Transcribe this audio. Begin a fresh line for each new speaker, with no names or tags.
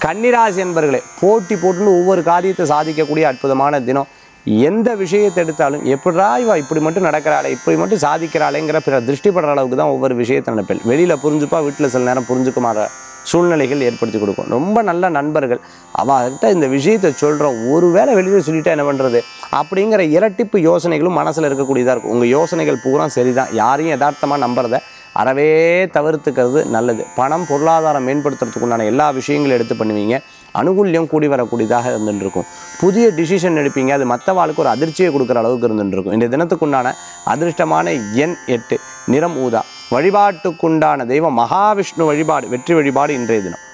கன்னிராசி என்பர்களே போட்டி போட்டுன்னு ஒவ்வொரு காரியத்தை சாதிக்கக்கூடிய அற்புதமான தினம் எந்த விஷயத்தை எடுத்தாலும் எப்படா இவா இப்படி மட்டும் நடக்கிறாளே இப்படி மட்டும் சாதிக்கிறாளேங்கிற பிற திருஷ்டிப்படுற அளவுக்கு தான் ஒவ்வொரு விஷயத்தை நினைப்பேன் வெளியில் புரிஞ்சுப்பா வீட்டில் சில நேரம் புரிஞ்சுக்க மாற சூழ்நிலைகள் ஏற்படுத்தி கொடுக்கும் ரொம்ப நல்ல நண்பர்கள் அவகிட்ட இந்த விஷயத்தை சொல்கிறோம் ஒருவேளை வெளியில் சொல்லிட்டா என்ன பண்ணுறது அப்படிங்கிற இரட்டிப்பு யோசனைகளும் மனசில் இருக்கக்கூடியதாக இருக்கும் உங்கள் யோசனைகள் பூரா சரிதான் யாரையும் யதார்த்தமாக நம்புறத அறவே தவிர்த்துக்கிறது நல்லது பணம் பொருளாதாரம் மேம்படுத்துறதுக்கு உண்டான எல்லா விஷயங்களும் எடுத்து பண்ணுவீங்க அனுகூல்யம் கூடி வரக்கூடியதாக இருந்துட்டு இருக்கும் புதிய டிசிஷன் எடுப்பீங்க அது மற்றவாளுக்கு ஒரு அதிர்ச்சியை கொடுக்குற அளவுக்கு இருந்துட்டு இருக்கும் இந்த தினத்துக்குண்டான அதிர்ஷ்டமான எண் எட்டு நிறம் ஊதா வழிபாட்டுக்குண்டான தெய்வம் மகாவிஷ்ணு வழிபாடு வெற்றி வழிபாடு இன்றைய தினம்